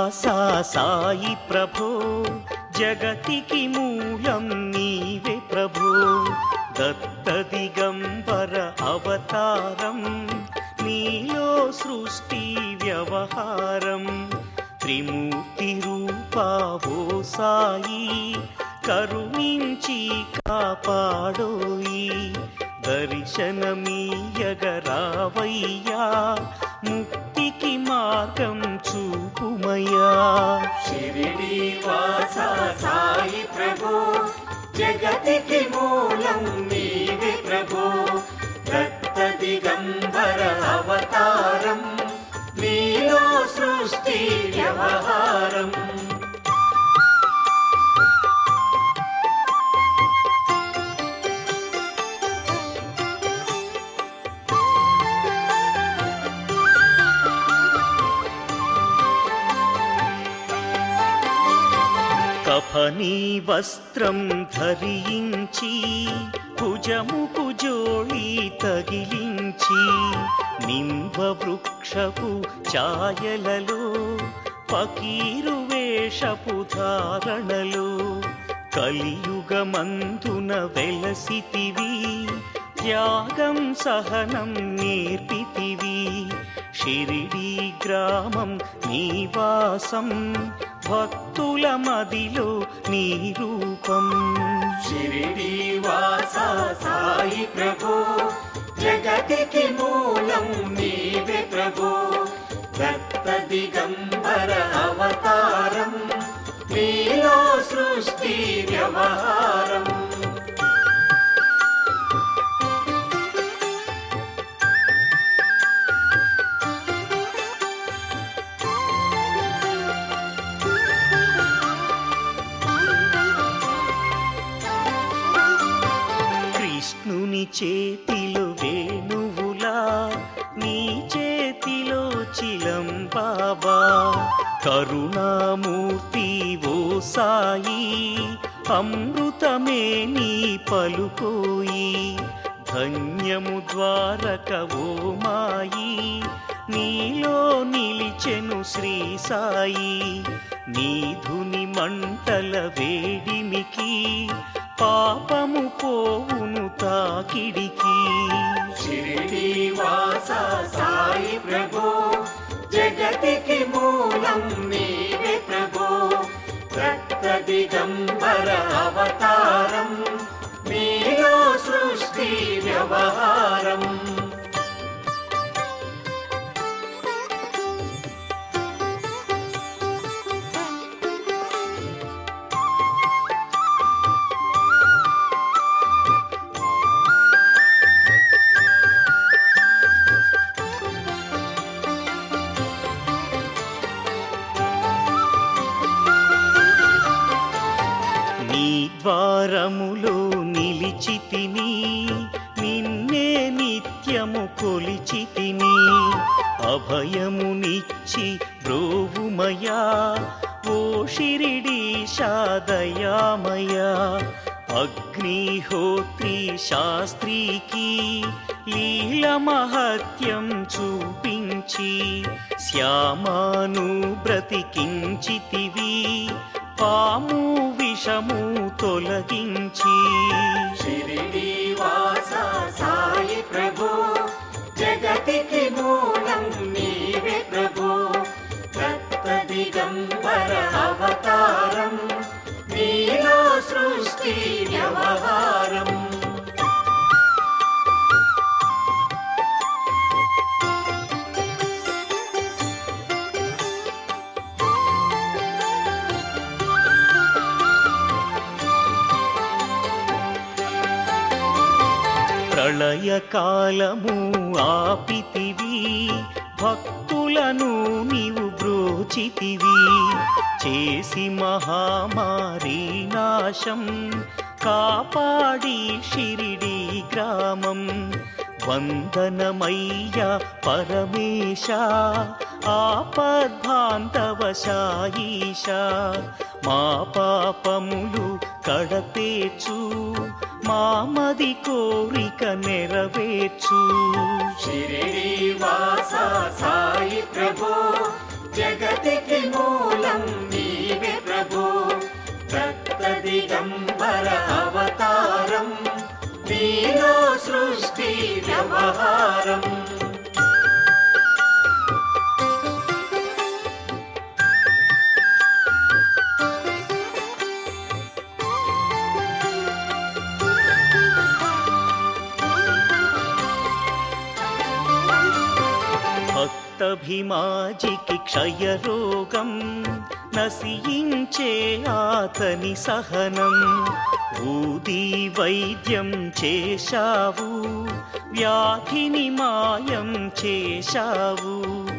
శ్రీనివాస సాయి ప్రభో జగతికి మూలం నీవే ప్రభో దత్త దిగంబర అవతారం నీలో సృష్టి వ్యవహారం త్రిమూర్తి రూపావో సాయి కరుణించి కాపాడోయి దర్శనమీయగరావయ్యా ముక్తికి మార్గం చూపుమయ్యా షిరిడి వాస సాయి ప్రభు జగతికి మూలం నీవే ప్రభు దత్త దిగంబర అవతారం నీలో సృష్టి వ్యవహారం కఫనీ వస్త్రం ధరించి భుజముకు జోళి తగిలించి నింబ వృక్షపు ఛాయలలో పకీరు వేషపు ధారణలో కలియుగమందున వెలసితివి త్యాగం సహనం నేర్పితివి షిరిడి గ్రామం నీవాసం భక్తుల మదిలో నీ రూపం షిరిడి వాస సాయి ప్రభు జగతికి మూలం నీవే ప్రభు దత్త దిగంబర అవతారం నీలో సృష్టి వ్యవహారం కృష్ణుని చేతిలో వేణువులా నీ చేతిలో చిలం బాబా కరుణామూర్తి ఓ సాయి అమృతమే నీ పలుకోయి ధన్యము ద్వారక ఓ మాయి నీలో నిలిచెను శ్రీ సాయి నీధుని మంటల వేడిమికి పాపము పోవును తాకిడికి షిరిడి వాస సాయి ప్రభు జగతికి మూలం నీవే ప్రభు రక్త దిగంబర అవతారం నీలో సృష్టి వ్యవహారం నీ ద్వారములో నిలిచి తిని నిన్నే నిత్యము కొలిచి తిని అభయమునిచ్చి బ్రోవుమయా ఓ షిరిడీశాదయామయా అగ్నిహోత్రి శాస్త్రికి లీల మహత్యం చూపించి శ్యామాను బ్రతికించితివి పాము విషము తొలగించి షిరిడి వాస సాయి ప్రభు జగతికి మూలం నీవే ప్రభు రక్త దిగంబర అవతారం నీలో సృష్టి వ్యవహారం ప్రళయకాలము ఆపితివి భక్తులను నీవు బ్రోచితివి చేసి మహామారి నాశం కాపాడి షిరిడి గ్రామం వందనమయ్య పరమేశ ఆపద్బాంధవశాయీశ మా పాపములు కడతేచు మామది కోరిక నెరవేర్చు షిరిడి వాస సాయి ప్రభు జగతికి మూలం నీవే ప్రభు దత్త దిగంబర అవతారం నీలో సృష్టి వ్యవహారం భక్తభిమాజికి క్షయరోగం నశించే ఆతని సహనం ఊది వైద్యం చేశావు వ్యాధిని మాయం చేశావు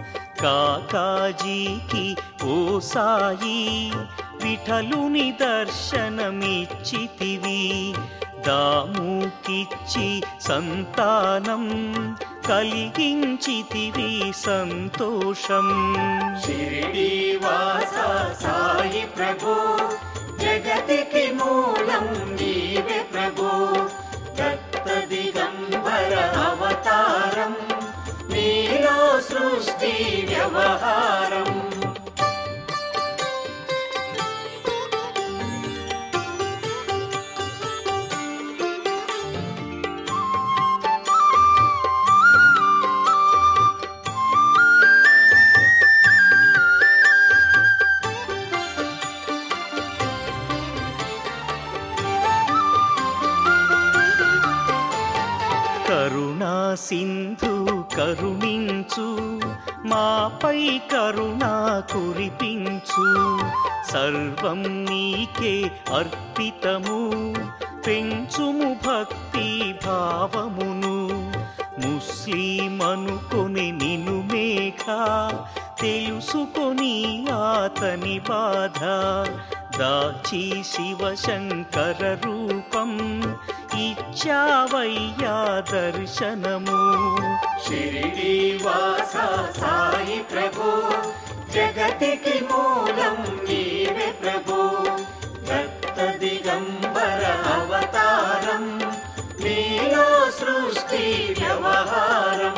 కాకాజీకి ఓ సాయి విఠలుని దర్శనమిచ్చితివి దాముకిచ్చి సంతానం కలిగించితివి సంతోషం షిరిడి వాస సాయి ప్రభు జగతికి మూలం నీవే ప్రభు దత్త దిగంబర అవతారం నీలో సృష్టి వ్యవహారం కరుణా సింధు కరుణించు మాపై కరుణా కురిపించు సర్వం నీకే అర్పితము పెంచుము భక్తి భావమును ముస్లిమనుకొని నిను మేఘ తెలుసుకొని ఆతని బాధ దాచి శివశంకర రూపం ఇచ్చావయ్యా దర్శనము షిరిడి వాస సాయి ప్రభు జగతికి మూలం నీవే ప్రభు దత్త దిగంబర అవతారం నీలో సృష్టి వ్యవహారం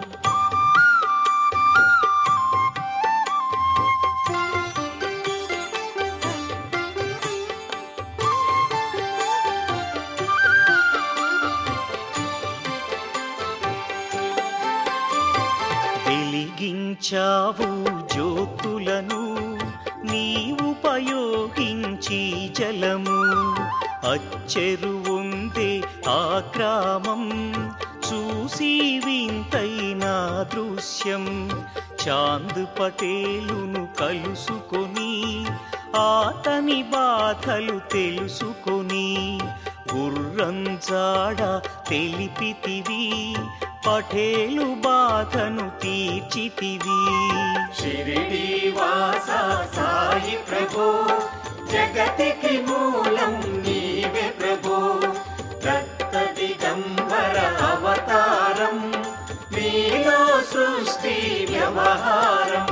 వెలిగించావు జ్యోతులను నీవుపయోగించి జలము అచ్చెరువుందే ఆ గ్రామం చూసి వింతైన దృశ్యం చాంద్ పటేలును కలుసుకొని ఆతని బాధలు తెలుసుకొని గుర్రం జాడ తెలిపితివి పటేలు బాధను తీర్చితివి షిరిడి వాస సాయి ప్రభు జగతికి మూలం నీవే ప్రభు దత్త దిగంబర అవతారం నీలో సృష్టి వ్యవహారం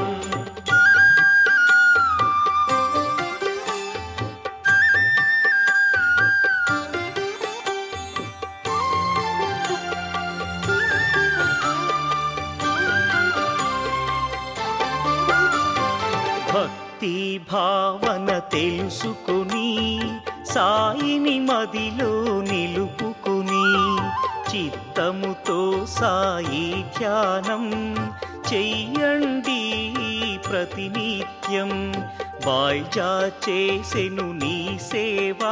భక్తి భావన తెలుసుకొని సాయిని మదిలో నిలుపుకొని చిత్తముతో సాయి ధ్యానం చెయ్యండి ప్రతినిత్యం బాయ్జా చేసెను నీ సేవా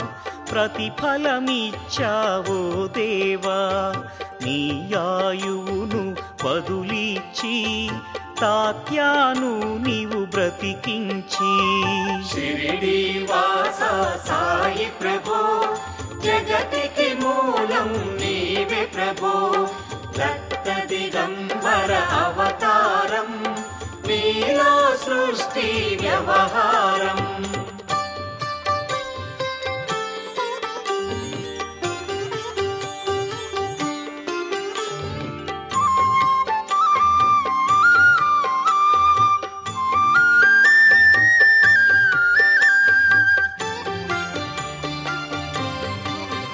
ప్రతిఫలమిచ్చావో దేవా నీ ఆయువును బదులిచ్చి తాత్యాను నీవు బ్రతికించి షిరిడి వాస సాయి ప్రభు జగతికి మూలం నీవే ప్రభు దత్త దిగంబర అవతారం నీలో సృష్టి వ్యవహారం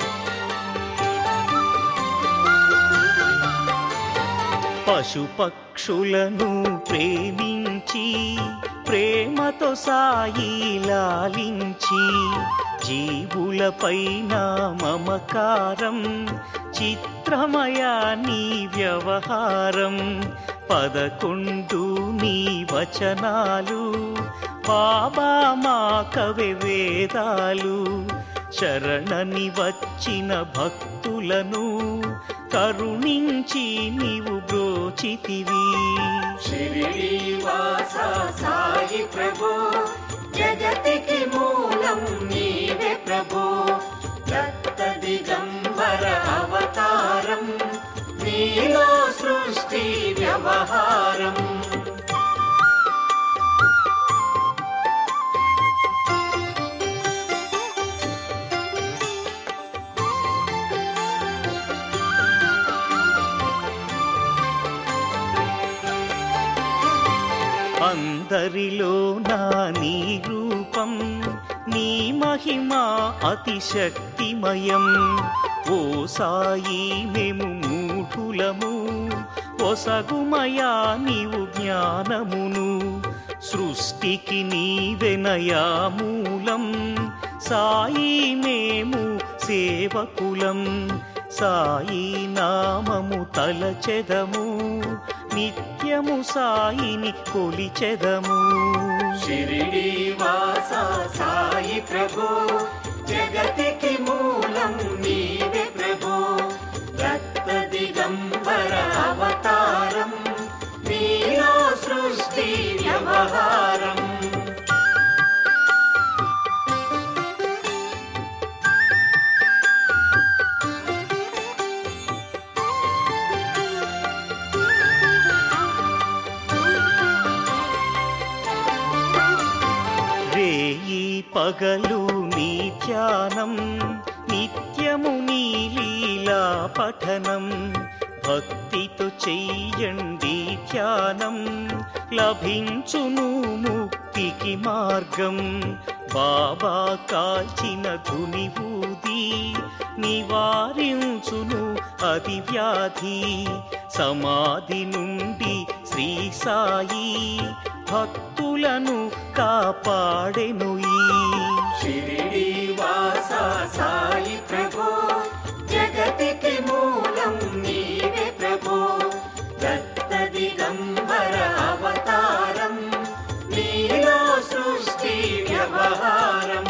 పశుపక్షి పక్షులను ప్రేమించి ప్రేమతో సాయి లాలించి జీవులపైన మమకారం చిత్రమయ నీ వ్యవహారం పదకొండు నీ వచనాలు బాబా మా కవి వేదాలు శరణని వచ్చిన భక్తులను కరుణించి నీవు బ్రోచితివి షిరిడి వాస సాయి ప్రభు జగతికి మూలం నీవే ప్రభు దత్త దిగంబర అవతారం నీలో సృష్టి వ్యవహారం అందరిలో నా నీ రూపం నీ మహిమ అతిశక్తిమయం ఓ సాయి మేము మూఢులము ఒసగుమయా నీవు జ్ఞానమును సృష్టికి నీవెనయా మూలం సాయి మేము సేవకులం సాయి నామము తలచెదము నిత్యము సాయిని కొలిచెదము షిరిడి వాస సాయి ప్రభు జగతికి మూలం నీవే ప్రభు దత్త దిగంబర అవతారం నీలో సృష్టి వ్యవహారం రేయి పగలు నీ ధ్యానం నిత్యము నీ లీలా పఠనం భక్తితో చెయ్యండి ధ్యానం లభించును ముక్తికి మార్గం బాబా కాల్చిన ధుని ఊది నివారించును అది వ్యాధి సమాధి నుండి శ్రీ సాయి భక్తులను కాపాడెను ఈ షిరిడి వాస సాయి ప్రభు జగతికి మూలం నీవే ప్రభు దత్త దిగంబర అవతారం నీలో సృష్టి వ్యవహారం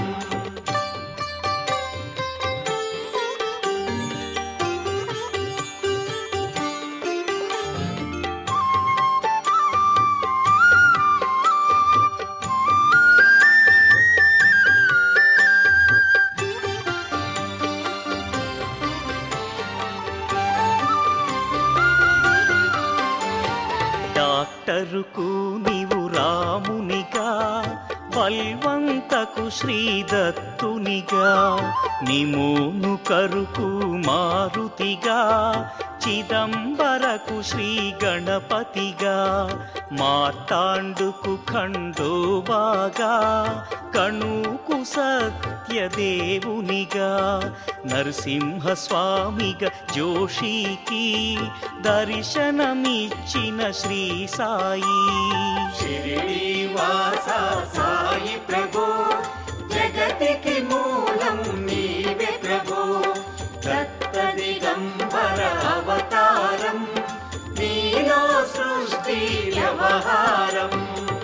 డాక్టరుకు నీవు రామునిగా బల్వంతకు శ్రీదత్తునిగా నిమోను కరుకు మారుతిగా చిదంబరకు శ్రీ గణపతిగా మార్తాండుకు ఖండోబాగా కణుకు సత్యదేవునిగా నరసింహస్వామిగా జోషికి దర్శనమిచ్చిన శ్రీ సాయి షిరిడి వాస సాయి ప్రభు జగతికి మూలం నీవే ప్రభు దత్త దిగంబర అవతారం నీలో సృష్టి వ్యవహారం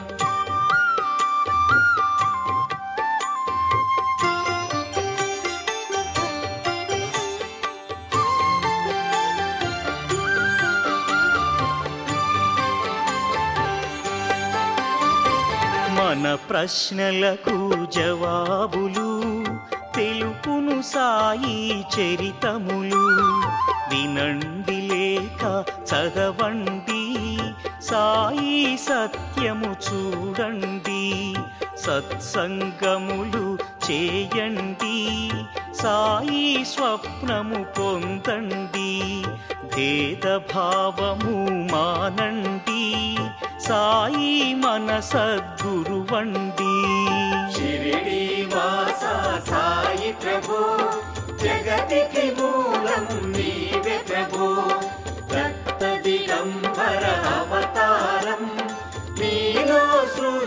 మన ప్రశ్నలకు జవాబులు తెలుపును సాయి చరితములు వినండి లేక చదవండి సాయి సత్యము చూడండి సత్సంగములు చేయండి సాయి స్వప్నము పొందండి భేదభావము మానండి సాయి మన సద్గురువండి షిరిడి వాస సాయి ప్రభు జగతికి మూలం నీవే ప్రభు దత్త దిగంబర అవతారం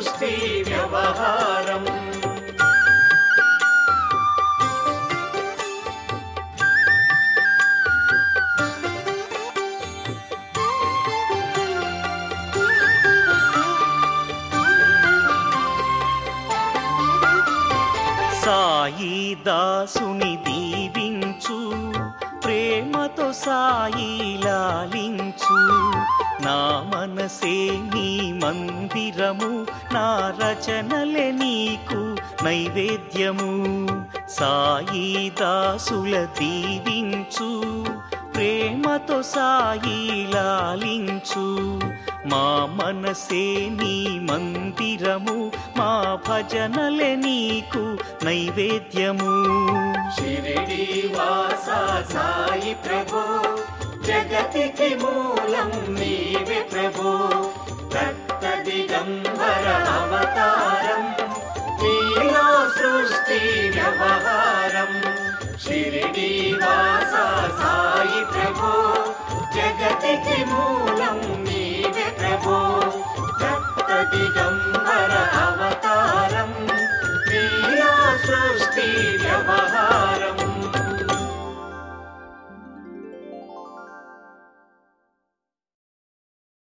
సృష్టి వ్యవహారం సాయి దాసుని దీవించు ప్రేమతో సాయి లాలించు నా మనసే నీ మందిరము నా రచనలే నీకు నైవేద్యము సాయి దాసుల దీవించు ప్రేమతో సాయి లాలించు మా మనసే నీ మందిరము మా భజనలే నీకు నైవేద్యము షిరిడి వాస సాయి ప్రభు జగతికి మూలం నీవే ప్రభు దత్త దిగంబర అవతారం నీలో సృష్టి వ్యవహారం షిరిడి వాస సాయి ప్రభు జగతికి మూలం నీవే ప్రభు దత్త దిగంబర